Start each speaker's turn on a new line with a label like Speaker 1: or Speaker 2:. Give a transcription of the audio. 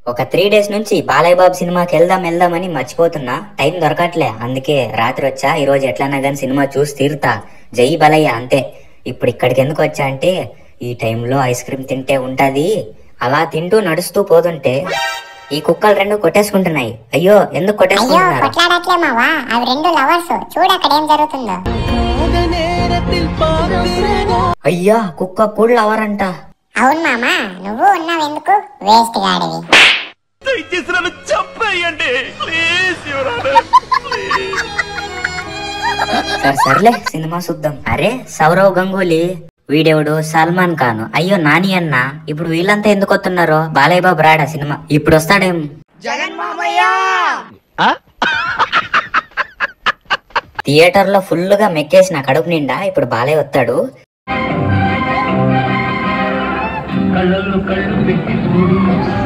Speaker 1: ఒక three days నుంచి బాలయ్య బాబు సినిమాకి వెళ్దాం వెళ్దామని మర్చిపోతున్నా టైం దొరకట్లే అందుకే రాత్రి వచ్చా ఈ రోజు ఎట్లన్నా కానీ సినిమా చూసి తీరుతా జై బాలయ్య అంతే ఇప్పుడు ఇక్కడికి ఎందుకు వచ్చా అంటే ఈ టైంలో ఐస్ క్రీమ్ తింటే ఉంటది అలా తింటూ నడుస్తూ పోతుంటే ఈ కుక్కలు రెండు కొట్టేసుకుంటున్నాయి అయ్యో ఎందుకు
Speaker 2: అయ్యో
Speaker 1: కొట్టేసుకుంటున్నారు
Speaker 2: కొట్లాడట్లే మావా అవి రెండు లవర్స్ చూడు అక్కడ ఏం జరుగుతుందో
Speaker 1: అయ్యా కుక్క కూడా అవరంట
Speaker 2: అవును మామా నువ్వు ఉన్నావు ఎందుకు వేస్ట్ గాడివి
Speaker 3: దయచేసి నన్ను చంపేయండి ప్లీజ్ యువరానర్
Speaker 1: సరే సర్లే సినిమా చూద్దాం అరే సౌరవ్ గంగూలీ వీడెవడు సల్మాన్ ఖాన్ అయ్యో నాని అన్న ఇప్పుడు వీళ్ళంతా ఎందుకు వస్తున్నారు బాలయ్య బాబు రాడా సినిమా ఇప్పుడు వస్తాడేం థియేటర్ లో ఫుల్ గా మెక్కేసిన కడుపు నిండా ఇప్పుడు బాలయ్య వస్తాడు
Speaker 4: కళ్ళల్లో కళ్ళు పెట్టి చూడు